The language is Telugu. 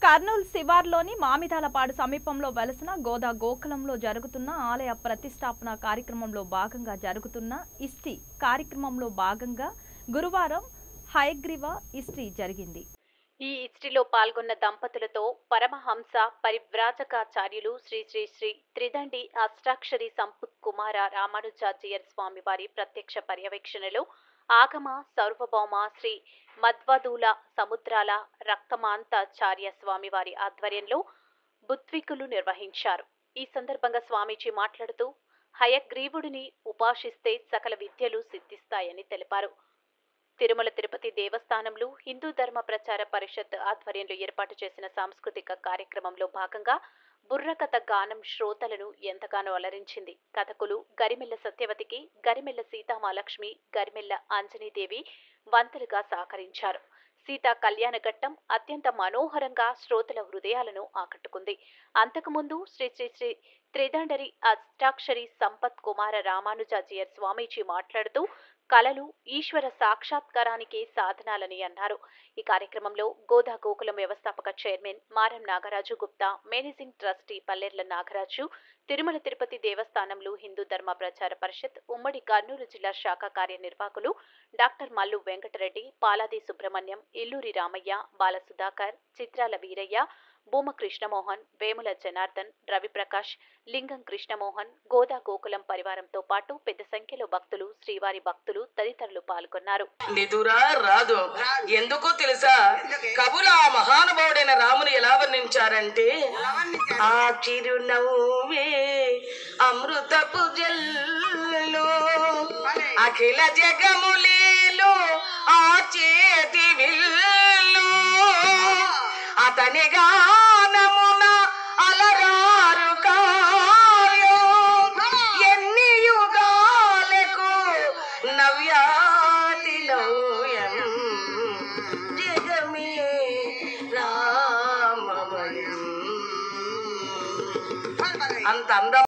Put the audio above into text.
కర్నూలు శివార్లోని మామిదాలపాడు సమీపంలో వెలసిన గోదా గోకులంలో జరుగుతున్న ఆలయ ప్రతిష్టాపన కార్యక్రమంలో భాగంగా జరుగుతున్న ఇస్టి కార్యక్రమంలో భాగంగా గురువారం హయగ్రీవ ఇస్టి జరిగింది ఈ ఇస్టిలో పాల్గొన్న దంపతులతో పరమహంస పరివ్రాజకాచార్యులు శ్రీ శ్రీ శ్రీ త్రిదండి అష్టాక్షరి సంపుత్ కుమార రామానుజాచార్యర్ స్వామి వారి ప్రత్యక్ష పర్యవేక్షణలో ఆగమ సార్వభౌమ శ్రీ మధ్వదూల సముద్రాల రక్తమాంతాచార్య స్వామి వారి ఆధ్వర్యంలో బుద్వికులు నిర్వహించారు ఈ సందర్భంగా స్వామీజీ మాట్లాడుతూ హయగ్రీవుడిని ఉపాసిస్తే సకల విద్యలు సిద్ధిస్తాయని తెలిపారు తిరుమల తిరుపతి దేవస్థానంలో హిందూ ధర్మ ప్రచార పరిషత్ ఆధ్వర్యంలో ఏర్పాటు చేసిన సాంస్కృతిక కార్యక్రమంలో భాగంగా బుర్రకథ గానం శ్రోతలను ఎంతగానో అలరించింది కథకులు గరిమెల్ల సత్యవతికి గరిమెల్ల సీతామాలక్ష్మి గరిమెల్ల ఆంజనీదేవి వంతలుగా సహకరించారు సీతా కళ్యాణ ఘట్టం అత్యంత మనోహరంగా శ్రోతల హృదయాలను ఆకట్టుకుంది అంతకుముందు శ్రీ శ్రీ శ్రీ త్రిదండరి అష్టాక్షరి సంపత్ కుమార రామానుజాచార్య స్వామీజీ మాట్లాడుతూ కళలు ఈశ్వర సాక్షాత్కారానికి సాధనాలని అన్నారు ఈ కార్యక్రమంలో గోదా గోకులం వ్యవస్థాపక chairman Maram Nagaraju Gupta managing trustee Pallerla Nagaraju Tirumala Tirupati దేవస్థానంలో హిందూ ధర్మ ప్రచార పరిషత్ ఉమ్మడి కర్నూలు జిల్లా శాఖ కార్యనిర్వాహకులు డాక్టర్ మల్లు వెంకటరెడ్డి పాలాది సుబ్రహ్మణ్యం ఇల్లూరి రామయ్య బాల సుధాకర్ చిత్రాల వీరయ్య భూమ కృష్ణమోహన్ వేముల జనార్దన్ రవిప్రకాష్ లింగం కృష్ణమోహన్ గోదా గోకులం పరివారంతో పాటు పెద్ద సంఖ్యలో భక్తులు శ్రీవారి భక్తులు తదితరులు పాల్గొన్నారు నిదురా రాదు ఎందుకో తెలుసా కవులు ఆ మహానుభావుడైన రాముని ఎలా వర్ణించారంటే ఆ చిరునవ్వే అమృతపు జల్లు అఖిల జగములేలో ఆ చేతి విల్లు అతని గానమున అలరారు కావ్యం ఎన్ని యుగాలకు నవ్యాతి నవ్యం జగమే రామమయం అంత అందం